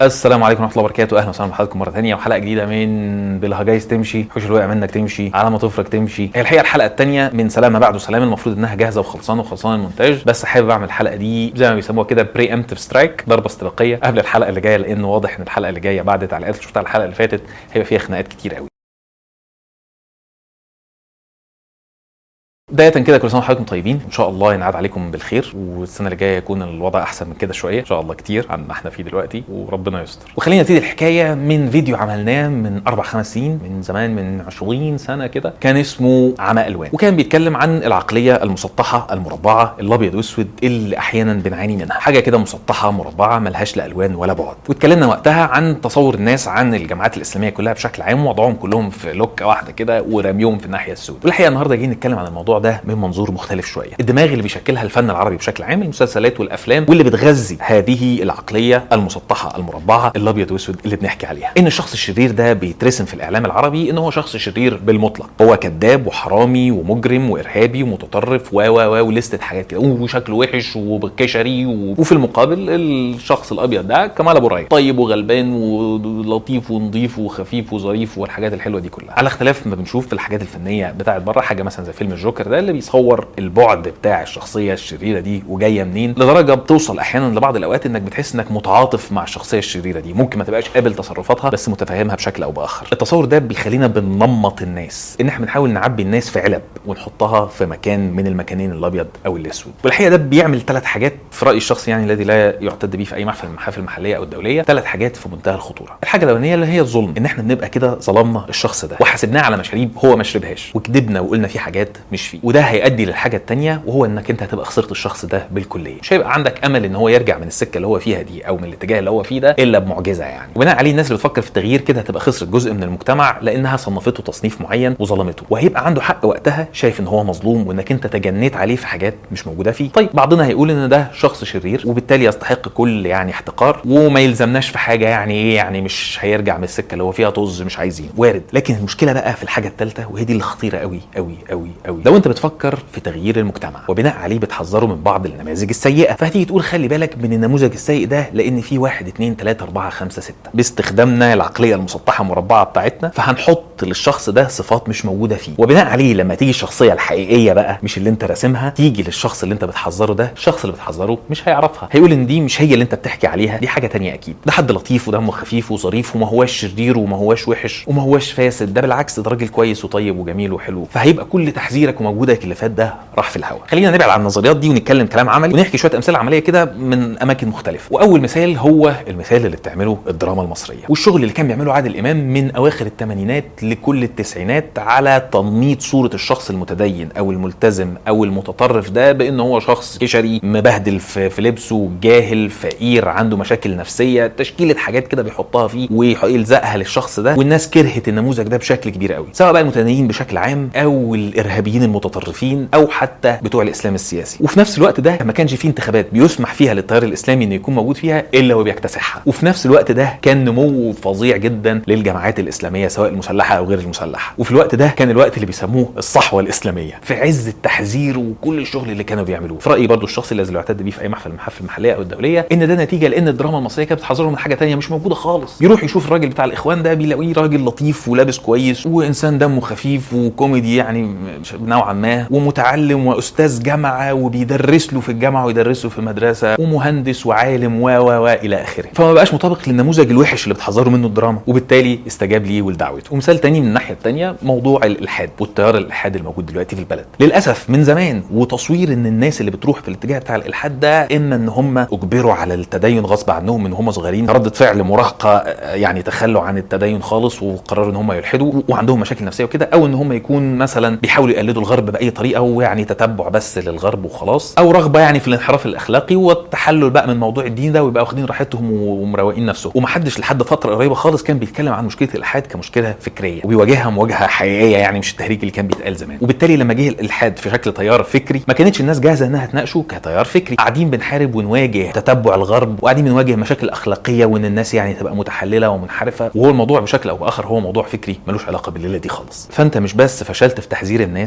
السلام عليكم ورحمه الله وبركاته اهلا وسهلا بحضراتكم مره ثانيه وحلقه جديده من بالهجايز تمشي حوش الوقع منك تمشي على ما تفرج تمشي هي الحقيقه الحلقه الثانيه من سلام ما بعده سلام المفروض انها جاهزه وخلصانه وخلصانه المونتاج بس حابب اعمل الحلقه دي زي ما بيسموها كده بري امتيف سترايك ضربه استباقيه قبل الحلقه اللي جايه لان واضح ان الحلقه اللي جايه بعد تعليقات اللي شفتها الحلقه اللي فاتت هيبقى فيها خناقات كتير قوي بداية كده كل سنة وحضراتكم طيبين، إن شاء الله ينعاد عليكم بالخير والسنة اللي جاية يكون الوضع أحسن من كده شوية، إن شاء الله كتير عن ما احنا فيه دلوقتي وربنا يستر. وخلينا نبتدي الحكاية من فيديو عملناه من أربع خمس سنين من زمان من 20 سنة كده، كان اسمه عمى ألوان، وكان بيتكلم عن العقلية المسطحة المربعة الأبيض وأسود اللي أحيانا بنعاني منها، حاجة كده مسطحة مربعة ملهاش لا ألوان ولا بعد. واتكلمنا وقتها عن تصور الناس عن الجامعات الإسلامية كلها بشكل عام ووضعهم كلهم في لوكة واحدة كده ورميهم في الناحية السوداء. والحقيقة النهارده جايين نتكلم عن الموضوع ده من منظور مختلف شويه الدماغ اللي بيشكلها الفن العربي بشكل عام المسلسلات والافلام واللي بتغذي هذه العقليه المسطحه المربعه الابيض واسود اللي بنحكي عليها ان الشخص الشرير ده بيترسم في الاعلام العربي ان هو شخص شرير بالمطلق هو كذاب وحرامي ومجرم وارهابي ومتطرف و و و ولستة حاجات كده وشكله وحش وكشري و... وفي المقابل الشخص الابيض ده كمال ابو رايه طيب وغلبان ولطيف ونظيف وخفيف وظريف والحاجات الحلوه دي كلها على اختلاف ما بنشوف في الحاجات الفنيه بتاعت بره حاجه مثلا زي فيلم الجوكر ده اللي بيصور البعد بتاع الشخصيه الشريره دي وجايه منين لدرجه بتوصل احيانا لبعض الاوقات انك بتحس انك متعاطف مع الشخصيه الشريره دي ممكن ما تبقاش قابل تصرفاتها بس متفهمها بشكل او باخر التصور ده بيخلينا بننمط الناس ان احنا بنحاول نعبي الناس في علب ونحطها في مكان من المكانين الابيض او الاسود والحقيقه ده بيعمل ثلاث حاجات في رايي الشخصي يعني الذي لا يعتد به في اي محفل من المحافل المحليه او الدوليه ثلاث حاجات في منتهى الخطوره الحاجه الاولانيه اللي هي الظلم ان احنا بنبقى كده ظلمنا الشخص ده وحاسبناه على مشاريب هو ما شربهاش وكذبنا وقلنا فيه حاجات مش فيه وده هيؤدي للحاجه الثانيه وهو انك انت هتبقى خسرت الشخص ده بالكليه مش هيبقى عندك امل ان هو يرجع من السكه اللي هو فيها دي او من الاتجاه اللي هو فيه ده الا بمعجزه يعني وبناء عليه الناس اللي بتفكر في التغيير كده هتبقى خسرت جزء من المجتمع لانها صنفته تصنيف معين وظلمته وهيبقى عنده حق وقتها شايف ان هو مظلوم وانك انت تجنيت عليه في حاجات مش موجوده فيه طيب بعضنا هيقول ان ده شخص شرير وبالتالي يستحق كل يعني احتقار وما يلزمناش في حاجه يعني ايه يعني مش هيرجع من السكه اللي هو فيها طز مش عايزين وارد لكن المشكله بقى في الحاجه الثالثه وهي دي اللي خطيره قوي قوي قوي قوي لو انت بتفكر في تغيير المجتمع وبناء عليه بتحذره من بعض النماذج السيئه فهتيجي تقول خلي بالك من النموذج السيء ده لان في واحد اتنين تلاته اربعه خمسه سته باستخدامنا العقليه المسطحه المربعه بتاعتنا فهنحط للشخص ده صفات مش موجوده فيه وبناء عليه لما تيجي الشخصيه الحقيقيه بقى مش اللي انت راسمها تيجي للشخص اللي انت بتحذره ده الشخص اللي بتحذره مش هيعرفها هيقول ان دي مش هي اللي انت بتحكي عليها دي حاجه تانية اكيد ده حد لطيف ودمه خفيف وظريف وما هواش شرير وما هواش وحش وما هواش فاسد ده بالعكس ده راجل كويس وطيب وجميل وحلو فهيبقى كل تحذيرك ومجهودك اللي فات ده راح في الهواء خلينا نبعد عن النظريات دي ونتكلم كلام عملي ونحكي شويه امثله عمليه كده من اماكن مختلفه واول مثال هو المثال اللي بتعمله الدراما المصريه والشغل اللي كان بيعمله عادل امام من اواخر الثمانينات لكل التسعينات على تنميط صوره الشخص المتدين او الملتزم او المتطرف ده بان هو شخص كشري مبهدل في, في لبسه جاهل فقير عنده مشاكل نفسيه تشكيله حاجات كده بيحطها فيه ويلزقها للشخص ده والناس كرهت النموذج ده بشكل كبير قوي سواء بقى المتدينين بشكل عام او الارهابيين المتطرفين او حتى بتوع الاسلام السياسي وفي نفس الوقت ده ما كانش فيه انتخابات بيسمح فيها للتيار الاسلامي انه يكون موجود فيها الا وبيكتسحها وفي نفس الوقت ده كان نمو فظيع جدا للجماعات الاسلاميه سواء المسلحه او غير المسلحه وفي الوقت ده كان الوقت اللي بيسموه الصحوه الاسلاميه في عز التحذير وكل الشغل اللي كانوا بيعملوه في رايي برضو الشخصي الذي يعتد بيه في اي محفل من المحافل المحليه او الدوليه ان ده نتيجه لان الدراما المصريه كانت بتحذره من حاجه تانية مش موجوده خالص يروح يشوف الراجل بتاع الاخوان ده بيلاقيه راجل لطيف ولابس كويس وانسان دمه خفيف وكوميدي يعني نوعا ما ومتعلم واستاذ جامعه وبيدرس له في الجامعه ويدرس له في المدرسه ومهندس وعالم و و و الى اخره فما بقاش مطابق للنموذج الوحش اللي بتحذره منه الدراما وبالتالي استجاب ليه ولدعوته ومثال تاني من الناحيه الثانيه موضوع الالحاد والتيار الالحاد الموجود دلوقتي في البلد للاسف من زمان وتصوير ان الناس اللي بتروح في الاتجاه بتاع الالحاد ده اما ان هم اجبروا على التدين غصب عنهم من هم صغيرين رده فعل مراهقه يعني تخلوا عن التدين خالص وقرروا ان هم يلحدوا وعندهم مشاكل نفسيه وكده او ان هم يكون مثلا بيحاولوا يقلدوا الغرب باي طريقه ويعني تتبع بس للغرب وخلاص او رغبه يعني في الانحراف الاخلاقي والتحلل بقى من موضوع الدين ده ويبقى واخدين راحتهم ومروقين نفسهم ومحدش لحد فتره قريبه خالص كان بيتكلم عن مشكله الالحاد كمشكله فكريه وبيواجهها مواجهه حقيقيه يعني مش التهريج اللي كان بيتقال زمان وبالتالي لما جه الالحاد في شكل تيار فكري ما كانتش الناس جاهزه انها تناقشه كتيار فكري قاعدين بنحارب ونواجه تتبع الغرب وقاعدين بنواجه مشاكل اخلاقيه وان الناس يعني تبقى متحلله ومنحرفه وهو الموضوع بشكل او باخر هو موضوع فكري ملوش علاقه بالليله دي خالص فانت مش بس فشلت في تحذير الناس كمان بقيت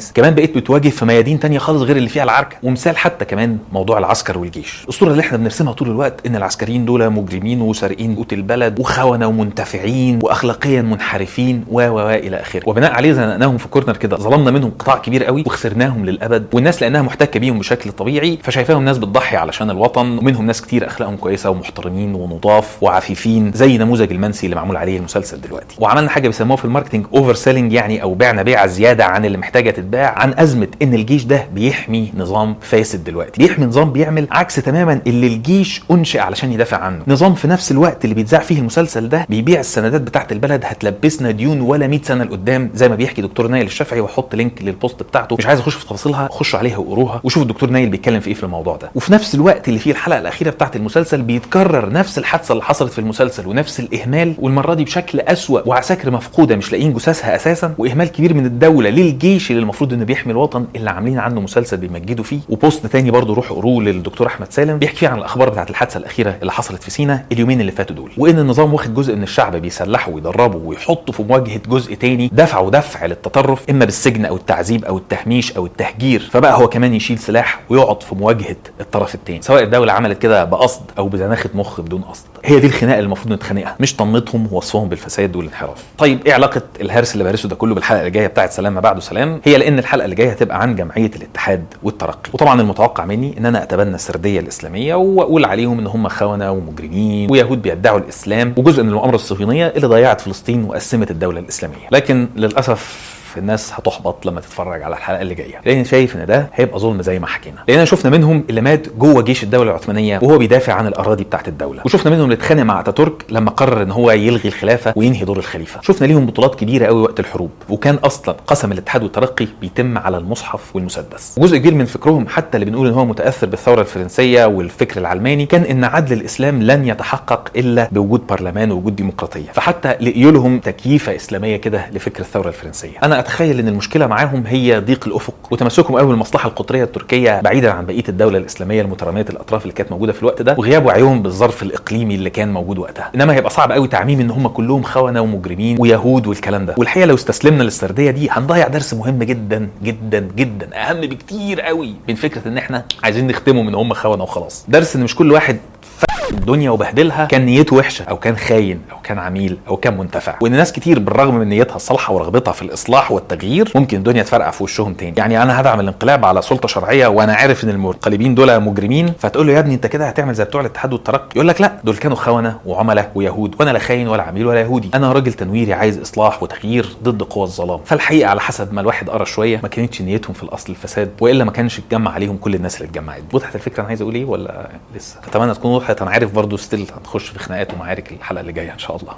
بقيت بتواجه في ميادين تانية خالص غير اللي فيها العركه ومثال حتى كمان موضوع العسكر والجيش الصوره اللي احنا بنرسمها طول الوقت ان العسكريين دول مجرمين وسارقين قوت البلد وخونه ومنتفعين واخلاقيا منحرفين و و الى اخره وبناء عليه زنقناهم في كورنر كده ظلمنا منهم قطاع كبير قوي وخسرناهم للابد والناس لانها محتكه بيهم بشكل طبيعي فشايفاهم ناس بتضحي علشان الوطن ومنهم ناس كتير اخلاقهم كويسه ومحترمين ونضاف وعفيفين زي نموذج المنسي اللي معمول عليه المسلسل دلوقتي وعملنا حاجه بيسموها في الماركتنج اوفر سيلينج يعني او بعنا بيعه زياده عن اللي محتاجه تتباع عن ازمه ان الجيش ده بيحمي نظام فاسد دلوقتي بيحمي نظام بيعمل عكس تماما اللي الجيش انشئ علشان يدافع عنه نظام في نفس الوقت اللي بيتذاع فيه المسلسل ده بيبيع السندات بتاعت البلد هتلبسنا ديون ولا 100 سنه لقدام زي ما بيحكي دكتور نايل الشافعي واحط لينك للبوست بتاعته مش عايز اخش في تفاصيلها خشوا عليها وقروها وشوفوا الدكتور نايل بيتكلم في ايه في الموضوع ده وفي نفس الوقت اللي فيه الحلقه الاخيره بتاعت المسلسل بيتكرر نفس الحادثه اللي حصلت في المسلسل ونفس الاهمال والمره دي بشكل اسوا وعساكر مفقوده مش لاقيين جثثها اساسا واهمال كبير من الدوله للجيش اللي المفروض انه بيحمي الوطن اللي عاملين عنه مسلسل بيمجدوا فيه وبوست تاني برضه روحوا قروه للدكتور احمد سالم بيحكي فيه عن الاخبار بتاعت الحادثه الاخيره اللي حصلت في سينا اليومين اللي فاتوا دول وان النظام واخد جزء من الشعب بيسلحه ويدربه ويحطه في مواجهه جزء تاني دفعه دفع للتطرف اما بالسجن او التعذيب او التهميش او التهجير فبقى هو كمان يشيل سلاح ويقعد في مواجهه الطرف التاني سواء الدوله عملت كده بقصد او بزناخه مخ بدون قصد هي دي الخناقه اللي المفروض نتخانقها مش طنتهم ووصفهم بالفساد والانحراف طيب ايه علاقه الهرس اللي بارسه ده كله بالحلقه اللي جايه بتاعت سلام ما بعده سلام هي لان الحلقه اللي جايه هتبقى عن جمعيه الاتحاد والترقي وطبعا المتوقع مني ان انا اتبنى السرديه الاسلاميه واقول عليهم ان هم خونه ومجرمين ويهود بيدعوا الاسلام وجزء من المؤامره الصهيونيه اللي ضيعت فلسطين وقسمت الدوله الاسلاميه لكن للاسف الناس هتحبط لما تتفرج على الحلقه اللي جايه لان شايف ان ده هيبقى ظلم زي ما حكينا لان شفنا منهم اللي مات جوه جيش الدوله العثمانيه وهو بيدافع عن الاراضي بتاعت الدوله وشفنا منهم اللي اتخانق مع اتاتورك لما قرر ان هو يلغي الخلافه وينهي دور الخليفه شفنا ليهم بطولات كبيره قوي وقت الحروب وكان اصلا قسم الاتحاد والترقي بيتم على المصحف والمسدس وجزء كبير من فكرهم حتى اللي بنقول ان هو متاثر بالثوره الفرنسيه والفكر العلماني كان ان عدل الاسلام لن يتحقق الا بوجود برلمان ووجود ديمقراطيه فحتى لقيوا لهم تكييفه اسلاميه كده لفكر الثوره الفرنسيه انا اتخيل ان المشكله معاهم هي ضيق الافق وتمسكهم قوي بالمصلحه القطريه التركيه بعيدا عن بقيه الدوله الاسلاميه المتراميه الاطراف اللي كانت موجوده في الوقت ده وغياب وعيهم بالظرف الاقليمي اللي كان موجود وقتها انما هيبقى صعب قوي تعميم ان هم كلهم خونه ومجرمين ويهود والكلام ده والحقيقه لو استسلمنا للسرديه دي هنضيع درس مهم جدا جدا جدا اهم بكتير قوي من فكره ان احنا عايزين نختمهم ان هم خونه وخلاص درس ان مش كل واحد الدنيا وبهدلها كان نيته وحشه او كان خاين او كان عميل او كان منتفع وان ناس كتير بالرغم من نيتها الصالحه ورغبتها في الاصلاح والتغيير ممكن الدنيا تفرقع في وشهم تاني يعني انا هدعم الانقلاب على سلطه شرعيه وانا عارف ان المنقلبين دول مجرمين فتقول له يا ابني انت كده هتعمل زي بتوع الاتحاد والترقي يقول لك لا دول كانوا خونه وعملاء ويهود وانا لا خاين ولا عميل ولا يهودي انا راجل تنويري عايز اصلاح وتغيير ضد قوى الظلام فالحقيقه على حسب ما الواحد قرا شويه ما كانتش نيتهم في الاصل الفساد والا ما كانش اتجمع عليهم كل الناس اللي اتجمعت وضحت الفكره انا عايز اقول ايه ولا لسه اتمنى تكون وضحت انا عارف برضو ستيل هنخش في خناقات ومعارك الحلقه اللي جايه ان شاء الله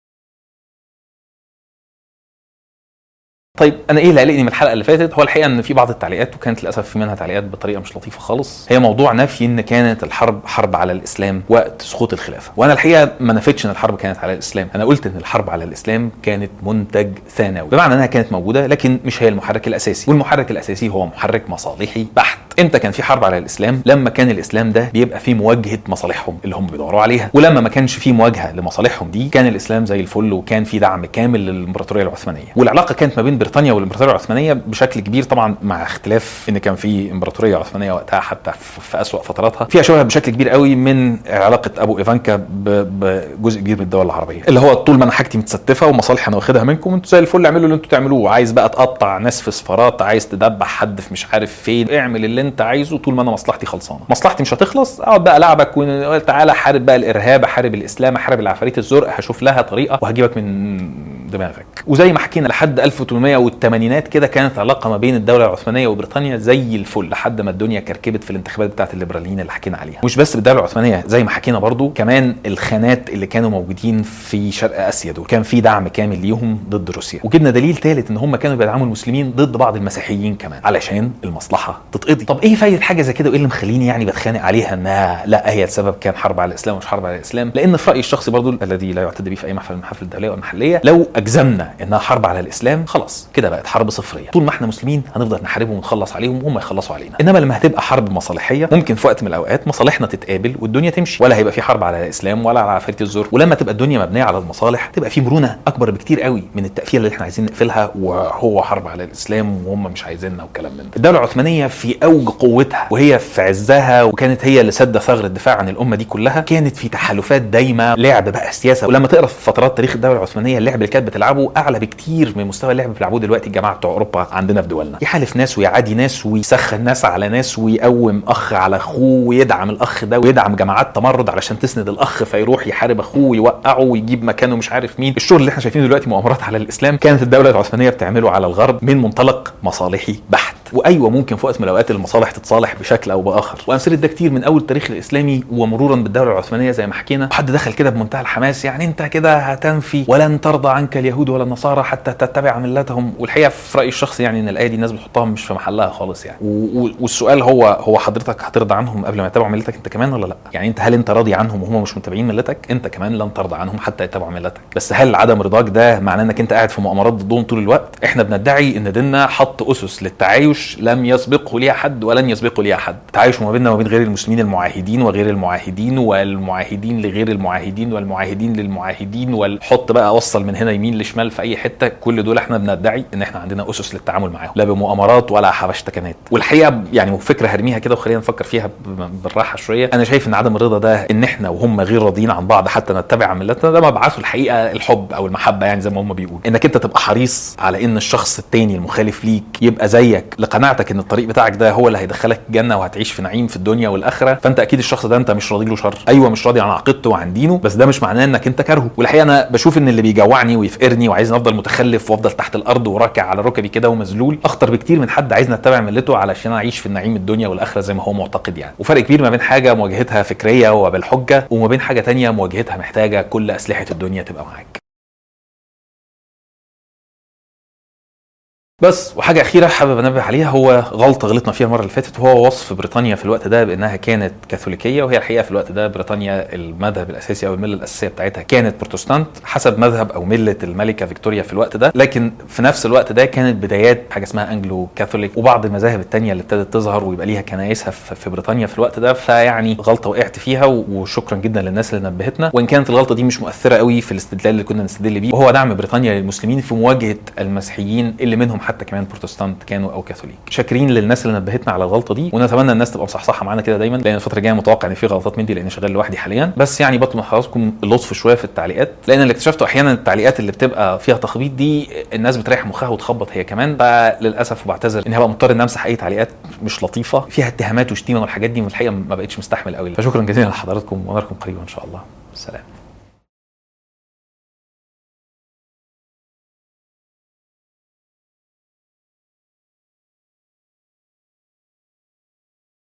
طيب انا ايه اللي قلقني من الحلقه اللي فاتت هو الحقيقه ان في بعض التعليقات وكانت للاسف في منها تعليقات بطريقه مش لطيفه خالص هي موضوع نفي ان كانت الحرب حرب على الاسلام وقت سقوط الخلافه وانا الحقيقه ما نفيتش ان الحرب كانت على الاسلام انا قلت ان الحرب على الاسلام كانت منتج ثانوي بمعنى انها كانت موجوده لكن مش هي المحرك الاساسي والمحرك الاساسي هو محرك مصالحي بحت امتى كان في حرب على الاسلام لما كان الاسلام ده بيبقى في مواجهه مصالحهم اللي هم بيدوروا عليها ولما ما كانش في مواجهه لمصالحهم دي كان الاسلام زي الفل وكان في دعم كامل للامبراطوريه العثمانيه والعلاقه كانت ما بين بريطانيا والامبراطوريه العثمانيه بشكل كبير طبعا مع اختلاف ان كان في امبراطوريه عثمانيه وقتها حتى في اسوا فتراتها فيها شبه بشكل كبير قوي من علاقه ابو ايفانكا بجزء كبير من الدول العربيه اللي هو طول ما انا حاجتي متستفه ومصالحي انا واخدها منكم انتوا زي الفل اعملوا اللي انتوا تعملوه عايز بقى تقطع ناس في سفارات عايز تدبح حد في مش عارف فين اعمل اللي انت عايزه طول ما انا مصلحتي خلصانه مصلحتي مش هتخلص اقعد بقى العبك وتعالى حارب بقى الارهاب احارب الاسلام احارب العفاريت الزرق هشوف لها طريقه وهجيبك من دماغك وزي ما حكينا لحد 1880 كده كانت علاقه ما بين الدوله العثمانيه وبريطانيا زي الفل لحد ما الدنيا كركبت في الانتخابات بتاعت الليبراليين اللي حكينا عليها مش بس بالدوله العثمانيه زي ما حكينا برضو كمان الخانات اللي كانوا موجودين في شرق اسيا دول كان في دعم كامل ليهم ضد روسيا وجبنا دليل ثالث ان هم كانوا بيدعموا المسلمين ضد بعض المسيحيين كمان علشان المصلحه تتقضي طب ايه فايده حاجه زي كده وايه اللي مخليني يعني بتخانق عليها انها لا هي السبب كان حرب على الاسلام مش حرب على الاسلام لان في رايي الشخصي برضو الذي لا يعتد به في اي محفل من المحافل الدوليه والمحليه لو اجزمنا انها حرب على الاسلام خلاص كده بقت حرب صفريه طول ما احنا مسلمين هنفضل نحاربهم ونخلص عليهم وهم يخلصوا علينا انما لما هتبقى حرب مصالحيه ممكن في وقت من الاوقات مصالحنا تتقابل والدنيا تمشي ولا هيبقى في حرب على الاسلام ولا على عفاريت الزور ولما تبقى الدنيا مبنيه على المصالح تبقى في مرونه اكبر بكتير قوي من التقفيله اللي احنا عايزين نقفلها وهو حرب على الاسلام وهم مش عايزيننا والكلام من ده الدوله العثمانيه في اوج قوتها وهي في عزها وكانت هي اللي سد ثغر الدفاع عن الامه دي كلها كانت في تحالفات دايمه لعب بقى سياسه ولما تقرا في فترات تاريخ الدوله العثمانيه اللعب اللي كانت بتلعبه اعلى بكتير من مستوى اللعب اللي بيلعبوه دلوقتي الجماعه بتوع اوروبا عندنا في دولنا يحالف ناس ويعادي ناس ويسخن ناس على ناس ويقوم اخ على اخوه ويدعم الاخ ده ويدعم جماعات تمرد علشان تسند الاخ فيروح يحارب اخوه ويوقعه ويجيب مكانه مش عارف مين الشغل اللي احنا شايفينه دلوقتي مؤامرات على الاسلام كانت الدوله العثمانيه بتعمله على الغرب من منطلق مصالحي بحت وايوه ممكن في وقت من الاوقات المصالح تتصالح بشكل او باخر وامثله ده كتير من اول التاريخ الاسلامي ومرورا بالدوله العثمانيه زي ما حكينا حد دخل كده بمنتهى الحماس يعني انت كده هتنفي ولن ترضى عنك اليهود ولا النصارى حتى تتبع ملتهم والحقيقه في رايي الشخصي يعني ان الايه دي الناس بتحطها مش في محلها خالص يعني و- و- والسؤال هو هو حضرتك هترضى عنهم قبل ما يتبعوا ملتك انت كمان ولا لا يعني انت هل انت راضي عنهم وهم مش متابعين ملتك انت كمان لن ترضى عنهم حتى يتبعوا ملتك بس هل عدم رضاك ده معناه انك انت قاعد في مؤامرات ضدهم طول الوقت احنا بندعي ان ديننا حط اسس للتعايش لم يسبقه ليها حد ولن يسبقه ليها حد تعايش ما بيننا وما بين غير المسلمين المعاهدين وغير المعاهدين والمعاهدين لغير المعاهدين والمعاهدين للمعاهدين والحط بقى اوصل من هنا يمين لشمال في اي حته كل دول احنا بندعي ان احنا عندنا اسس للتعامل معاهم لا بمؤامرات ولا حبشتكنات والحقيقه يعني فكره هرميها كده وخلينا نفكر فيها ب- بالراحه شويه انا شايف ان عدم الرضا ده ان احنا وهم غير راضيين عن بعض حتى نتبع عن ملتنا ده مبعثه الحقيقه الحب او المحبه يعني زي ما هم بيقولوا انك انت تبقى حريص على ان الشخص التاني المخالف ليك يبقى زيك لقناعتك ان الطريق بتاعك ده هو اللي هيدخلك الجنه وهتعيش في نعيم في الدنيا والاخره فانت اكيد الشخص ده انت مش راضي له شر ايوه مش راضي عن عقيدته وعن دينه بس ده مش معناه انك انت كارهه والحقيقه انا بشوف ان اللي بيجوعني ويفقرني وعايزني افضل متخلف وافضل تحت الارض وراكع على ركبي كده ومذلول اخطر بكتير من حد عايزني اتبع ملته علشان اعيش في النعيم الدنيا والاخره زي ما هو معتقد يعني وفرق كبير ما بين حاجه مواجهتها فكريه وبالحجه وما بين حاجه تانية مواجهتها محتاجه كل اسلحه الدنيا تبقى معاك بس وحاجة أخيرة حابب أنبه عليها هو غلطة غلطنا فيها المرة اللي فاتت وهو وصف بريطانيا في الوقت ده بأنها كانت كاثوليكية وهي الحقيقة في الوقت ده بريطانيا المذهب الأساسي أو الملة الأساسية بتاعتها كانت بروتستانت حسب مذهب أو ملة الملكة فيكتوريا في الوقت ده لكن في نفس الوقت ده كانت بدايات حاجة اسمها أنجلو كاثوليك وبعض المذاهب التانية اللي ابتدت تظهر ويبقى ليها كنايسها في في بريطانيا في الوقت ده فيعني غلطة وقعت فيها وشكرا جدا للناس اللي نبهتنا وإن كانت الغلطة دي مش مؤثرة قوي في الاستدلال اللي كنا نستدل بيه وهو دعم بريطانيا للمسلمين في مواجهة المسيحيين اللي منهم حتى كمان بروتستانت كانوا او كاثوليك شاكرين للناس اللي نبهتنا على الغلطه دي ونتمنى الناس تبقى مصحصحه معانا كده دايما لان الفتره الجايه متوقع ان في غلطات من دي لان شغال لوحدي حاليا بس يعني بطلب من حضراتكم اللطف شويه في التعليقات لان اللي اكتشفته احيانا التعليقات اللي بتبقى فيها تخبيط دي الناس بتريح مخها وتخبط هي كمان فللاسف وبعتذر اني هبقى مضطر ان امسح اي تعليقات مش لطيفه فيها اتهامات وشتيمه والحاجات دي من الحقيقه ما بقتش مستحمل قوي فشكرا جزيلا لحضراتكم ونراكم قريبا ان شاء الله سلام